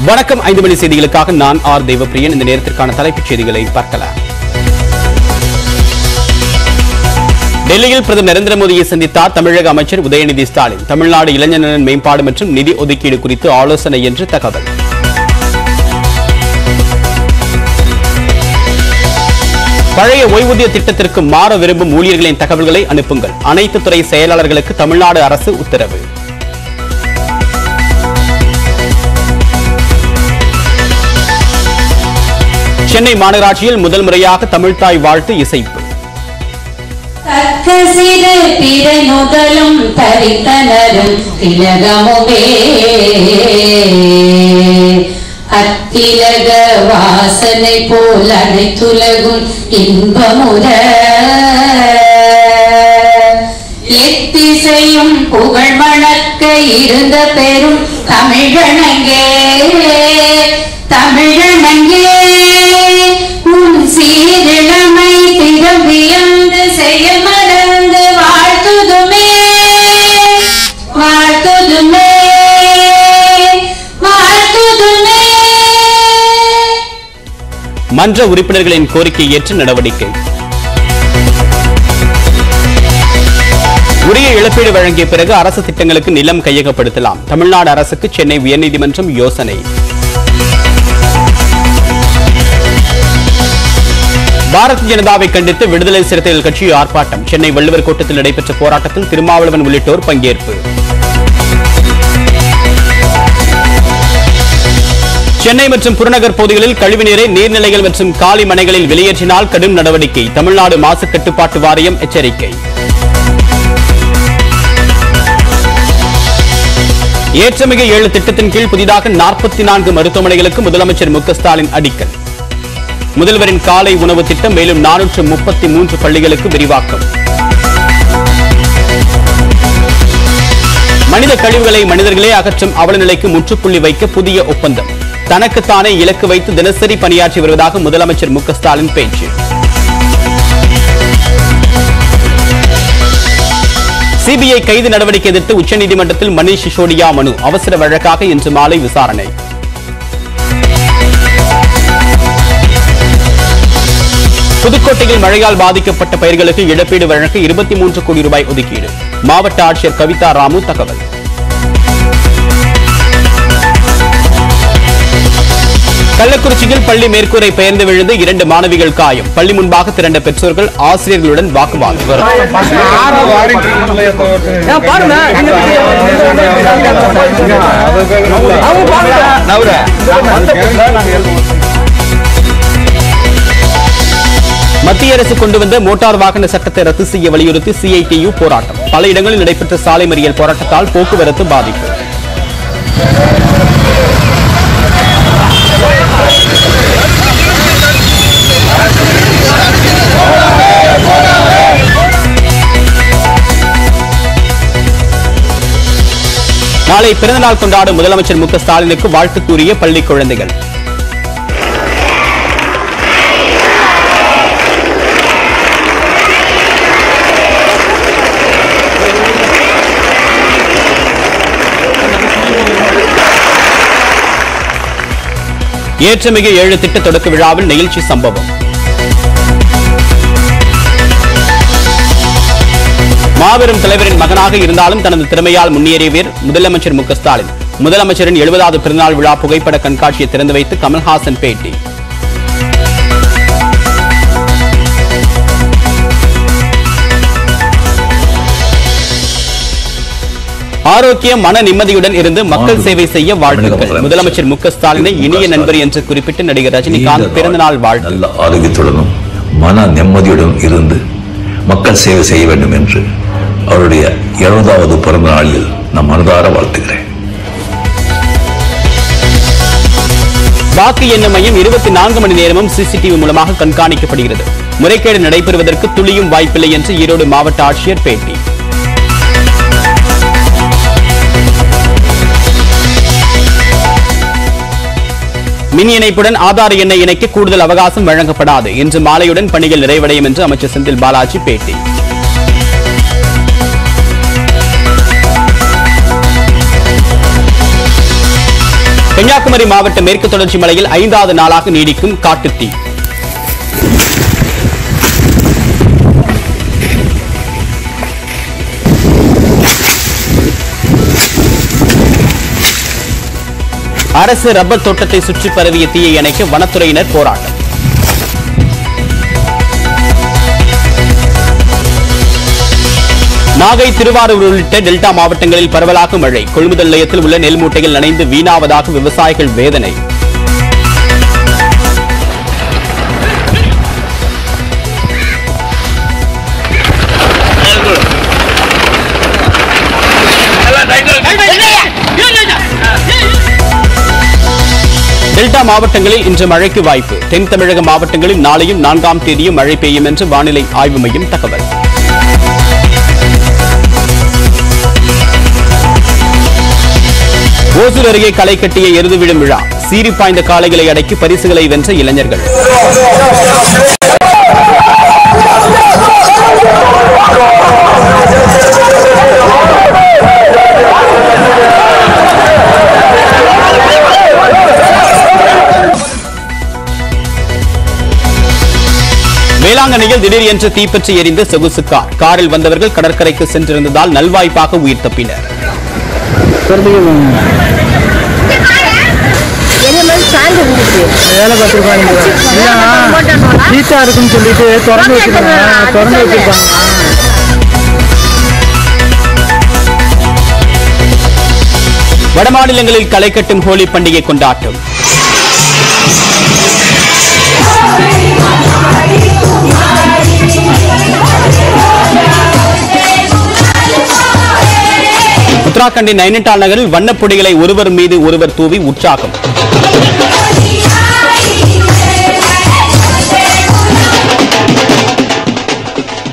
வணக்கம் ஐந்து மணி செய்திகளுக்காக நான் ஆர் தேவப்பிரியன் இந்த நேரத்திற்கான தலைப்புச் செய்திகளை பார்க்கலாம் டெல்லியில் பிரதமர் நரேந்திர மோடியை சந்தித்தார் தமிழக அமைச்சர் உதயநிதி ஸ்டாலின் தமிழ்நாடு இளைஞர் நலன் மேம்பாடு மற்றும் நிதி ஒதுக்கீடு குறித்து ஆலோசனை என்று தகவல் பழைய ஓய்வூதிய திட்டத்திற்கு மாற விரும்பும் ஊழியர்களின் தகவல்களை அனுப்புங்கள் அனைத்து துறை செயலாளர்களுக்கு தமிழ்நாடு அரசு உத்தரவு சென்னை மாநகராட்சியில் முதல் முறையாக தமிழ்தாய் வாழ்த்து இசைப்பு தக்க சிறு பிறை முதலும் தரித்தனரும் திலகமுமே அத்திலக வாசனை போல் அனைத்துலகும் இன்பமுற எத்திசையும் புகழ் மணக்க இருந்த பெரும் தமிழனங்கே தமிழனங்கே உன் சீரிழமை திறம்பியந்து செய்ய மறந்து வாழ்த்துதுமே வாழ்த்துதுமே வாழ்த்துதுமே மன்ற உறுப்பினர்களின் கோரிக்கை ஏற்று நடவடிக்கை உரிய இழப்பீடு வழங்கிய பிறகு அரசு திட்டங்களுக்கு நிலம் கையகப்படுத்தலாம் தமிழ்நாடு அரசுக்கு சென்னை உயர்நீதிமன்றம் யோசனை பாரதிய ஜனதாவை கண்டித்து விடுதலை சிறுத்தைகள் கட்சி ஆர்ப்பாட்டம் சென்னை வள்ளுவர் கோட்டத்தில் நடைபெற்ற போராட்டத்தில் திருமாவளவன் உள்ளிட்டோர் பங்கேற்பு சென்னை மற்றும் புறநகர் பகுதிகளில் கழிவுநீரை நீர்நிலைகள் மற்றும் காலி மனைகளில் வெளியேற்றினால் கடும் நடவடிக்கை தமிழ்நாடு மாசு கட்டுப்பாட்டு வாரியம் எச்சரிக்கை ஏற்றமிகு ஏழு திட்டத்தின் கீழ் புதிதாக நாற்பத்தி நான்கு மருத்துவமனைகளுக்கு முதலமைச்சர் மு க ஸ்டாலின் அடிக்கல் முதல்வரின் காலை உணவு திட்டம் மேலும் நானூற்று முப்பத்தி மூன்று பள்ளிகளுக்கு விரிவாக்கம் மனித கழிவுகளை மனிதர்களே அகற்றும் அவலநிலைக்கு முற்றுப்புள்ளி வைக்க புதிய ஒப்பந்தம் தனக்குத்தானே இலக்கு வைத்து தினசரி பணியாற்றி வருவதாக முதலமைச்சர் மு க ஸ்டாலின் பேச்சு சிபிஐ கைது நடவடிக்கை எதிர்த்து உச்சநீதிமன்றத்தில் மணீஷ் சிசோடியா மனு அவசர வழக்காக இன்று மாலை விசாரணை புதுக்கோட்டையில் மழையால் பாதிக்கப்பட்ட பயிர்களுக்கு இழப்பீடு வழங்க இருபத்தி மூன்று கோடி ரூபாய் ஒதுக்கீடு மாவட்ட ஆட்சியர் கவிதா ராமு தகவல் கள்ளக்குறிச்சியில் பள்ளி மேற்கூரை பெயர்ந்து விழுந்து இரண்டு மாணவிகள் காயம் பள்ளி முன்பாக திரண்ட பெற்றோர்கள் ஆசிரியர்களுடன் வாக்குவாதம் மத்திய அரசு கொண்டு வந்த மோட்டார் வாகன சட்டத்தை ரத்து செய்ய வலியுறுத்தி சிஐடியு போராட்டம் பல இடங்களில் நடைபெற்ற சாலை மறியல் போராட்டத்தால் போக்குவரத்து பாதிப்பு நாளை பிறந்தநாள் கொண்டாடும் முதலமைச்சர் மு க ஸ்டாலினுக்கு வாழ்த்து கூறிய பள்ளி குழந்தைகள் ஏற்றமிகு ஏழு திட்ட தொடக்க விழாவில் நிகழ்ச்சி சம்பவம் மாபெரும் தலைவரின் மகனாக இருந்தாலும் தனது திறமையால் முன்னேறியவர் முதலமைச்சர் மு க ஸ்டாலின் முதலமைச்சரின் எழுபதாவது பிறந்தநாள் விழா புகைப்பட கண்காட்சியை திறந்து வைத்து கமல்ஹாசன் பேட்டி ஆரோக்கியம் மன நிம்மதியுடன் இருந்து மக்கள் சேவை செய்ய வாழ்த்துக்கள் முதலமைச்சர் மு க ஸ்டாலினை இனிய நண்பர் என்று குறிப்பிட்டு நடிகர் ரஜினிகாந்த் பிறந்தநாள் வாழ்த்து நல்ல ஆரோக்கியத்துடனும் மன நிம்மதியுடன் இருந்து மக்கள் சேவை செய்ய வேண்டும் என்று அவருடைய எழுபதாவது பிறந்த நாளில் நான் மனதார வாழ்த்துகிறேன் வாக்கு எண்ணும் மையம் இருபத்தி நான்கு மணி நேரமும் சிசிடிவி மூலமாக கண்காணிக்கப்படுகிறது முறைகேடு நடைபெறுவதற்கு துளியும் வாய்ப்பில்லை என்று ஈரோடு மாவட்ட ஆட்சியர் பேட்டி மின் இணைப்புடன் ஆதார் எண்ணை இணைக்க கூடுதல் அவகாசம் வழங்கப்படாது இன்று மாலையுடன் பணிகள் நிறைவடையும் என்று அமைச்சர் செந்தில் பாலாஜி பேட்டி கன்னியாகுமரி மாவட்ட மேற்கு தொடர்ச்சி மலையில் ஐந்தாவது நாளாக நீடிக்கும் காட்டுத்தீ அரசு ரப்பர் தோட்டத்தை சுற்றி பரவிய தீயை அணைக்க வனத்துறையினர் போராட்டம் நாகை திருவாரூர் உள்ளிட்ட டெல்டா மாவட்டங்களில் பரவலாக மழை கொள்முதல் நிலையத்தில் உள்ள நெல் மூட்டைகள் நனைந்து வீணாவதாக விவசாயிகள் வேதனை டெல்டா மாவட்டங்களில் இன்று மழைக்கு வாய்ப்பு தென் தமிழக மாவட்டங்களில் நாளையும் நான்காம் தேதியும் மழை பெய்யும் என்று வானிலை ஆய்வு மையம் தகவல் ஓசூர் அருகே களை கட்டிய எருது விடும் விழா சீறி பாய்ந்த காளைகளை அடக்கி பரிசுகளை வென்ற இளைஞர்கள் வேளாங்கண்ணியில் திடீர் என்று தீப்பற்றி எரிந்த சொகுசு கார் காரில் வந்தவர்கள் கடற்கரைக்கு சென்றிருந்ததால் நல்வாய்ப்பாக உயிர் தப்பினர் வேலை பார்த்துருப்பாங்க சீட்டா இருக்குன்னு சொல்லிட்டு திறந்து வச்சிருக்காங்க திறந்து வச்சிருக்காங்க வடமாநிலங்களில் களை கட்டும் ஹோலி பண்டிகை கொண்டாட்டம் உத்தராகண்டின் நைனிட்டால் நகரில் வண்ணப்பொடிகளை ஒருவர் மீது ஒருவர் தூவி உற்சாகம்